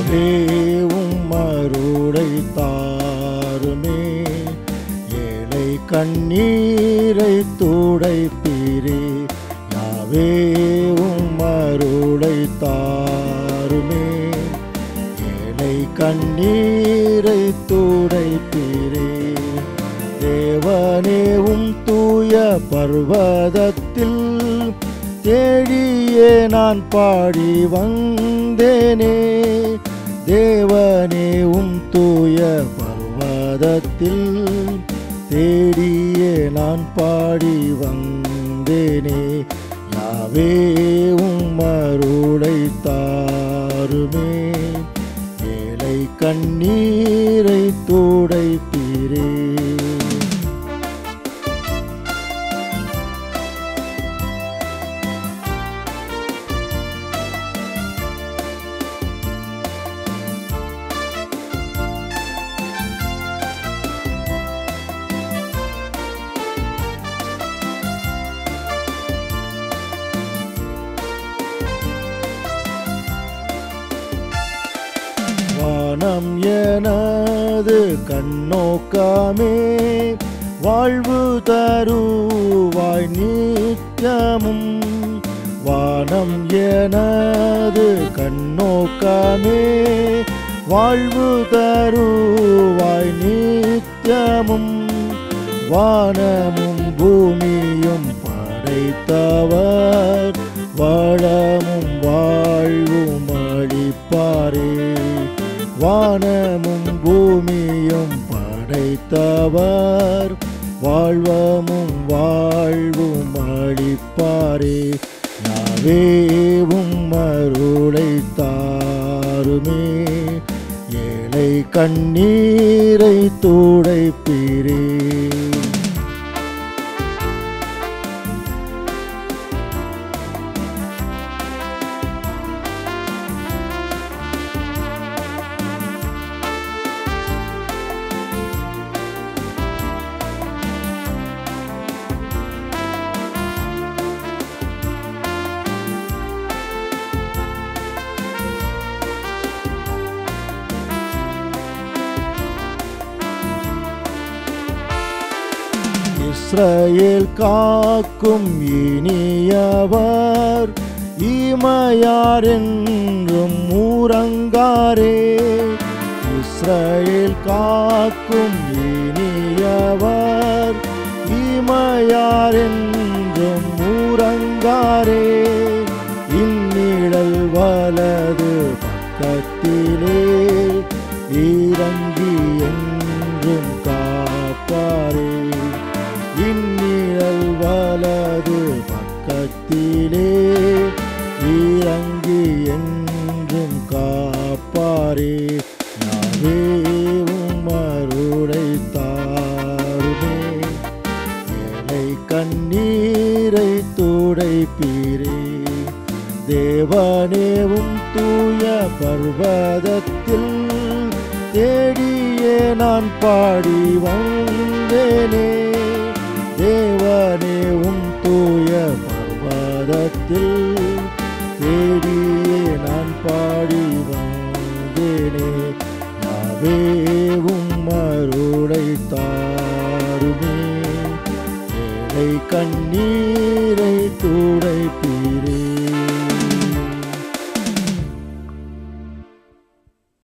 யாவே உம் அருளை தாருமே ஏழை கண்ணீரை துடைப்பீரே யாவே உம் அருளை தாருமே ஏழை கண்ணீரை துடைப்பீரே தேவனே உம் தூய பர்வதத்தில் தேடியே நான் பாடி வந்தேனே தேவனே உம் தூய பர்வதத்தில் தேடியே நான் பாடி வந்தேனே யாவே உம் அருளை தாருமே ஏழை கண்ணீரை துடைப்பீரே வானம் எனது கண்ணோக்கமே வாழ்வு தருவாய் நித்தியமும் வானம் எனது கண்ணோக்கமே வாழ்வு தருவாய் நித்தியமும் வானமும் பூமியும் படைத்தவர் வளமும் வாழ்வும் அளிப்பாரே வானமும் பூமியும் படைத்தவர் வாழ்வமும் வாழ்வும் அளிப்பாரே யாவேவும் அருளை தாருமே ஏழை கண்ணீரை துடைப்பீரே இஸ்ரவேல் காக்கும் இனியவர் ஈமையார் என்றும் ஊரங்காரே இஸ்ரவேல் காக்கும் இனியவர் ஈமையார் என்றும் ஊரங்காரே இந்நிழல் வலது பக்கத்திலே இறங்கி என்றும் காப்பாரே இந்நிழல் வலது பக்கத்திலே இறங்கி என்றும் காப்பாரே யாவே உமருடை தாருமே ஏழை கண்ணீரை துடைப்பீரே தேவனேவும் தூய பர்வதத்தில் தேடியே நான் பாடி வந்தேனே தேவனே உம் தூய பர்வதத்தில் தேடியே நான் பாடி வந்தேனே யாவே உம் அருளை தாருமே ஏழை கண்ணீரை தூட